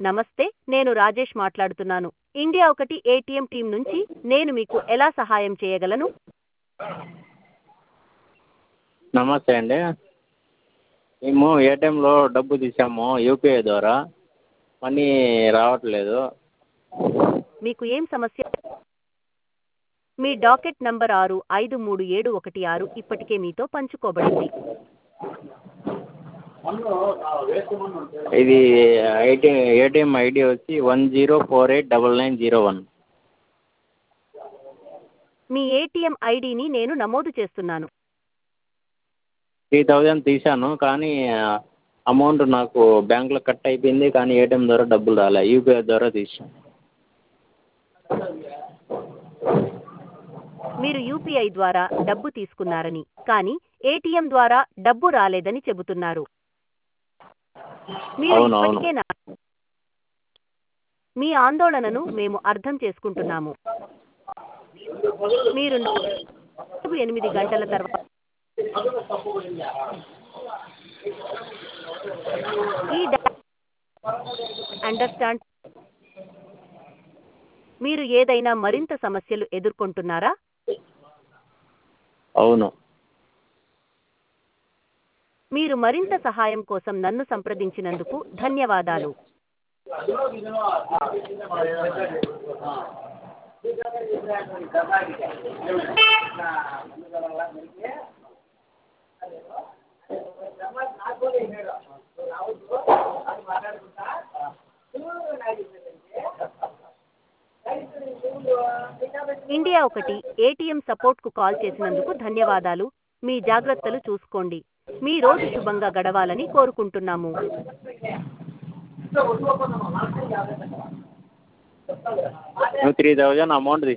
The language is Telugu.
నమస్తే నేను రాజేష్ మాట్లాడుతున్నాను ఇండియా ఒకటి ఏటీఎం టీం నుంచి నేను మీకు ఎలా సహాయం చేయగలను నమస్తే అండి మేము ఏటీఎంలో డబ్బు తీసాము యూపీఐ ద్వారా మనీ రావట్లేదు మీకు ఏం సమస్య మీ డాకెట్ నంబర్ ఆరు ఐదు మూడు ఏడు ఒకటి ఆరు ఇప్పటికే మీతో పంచుకోబడింది ఇది ఐటీ ఏటీఎం ఐడి వచ్చి one zero four eight double nine zero one మీ ఏటీఎం ఐడిని నేను నమోదు చేస్తున్నాను త్రీ థౌజండ్ తీసాను కానీ అమౌంట్ నాకు బ్యాంక్లో కట్ అయిపోయింది కానీ ఏటీఎం ద్వారా డబ్బులు రాలే యూపీఐ ద్వారా తీసాను మీరు యూపీఐ ద్వారా డబ్బు తీసుకున్నారని కానీ ఏటీఎం ద్వారా డబ్బు రాలేదని చెబుతున్నారు మీరు అవును, అవును. ఇప్పటికే నా- మీ ఆందోళనను మేము అర్థం చేసుకుంటున్నాము మీరు నాలుగు ఎనిమిది గంటల తర్వాత ఈ అండర్స్టాండ్ మీరు ఏదైనా మరింత సమస్యలు ఎదుర్కొంటున్నారా అవును మీరు మరింత సహాయం కోసం నన్ను సంప్రదించినందుకు ధన్యవాదాలు ఇండియా ఒకటి ఏటీఎం సపోర్ట్కు కాల్ చేసినందుకు ధన్యవాదాలు మీ జాగ్రత్తలు చూసుకోండి మీ రోజు శుభంగా గడవాలని కోరుకుంటున్నాము త్రీ థౌజండ్ అమౌంట్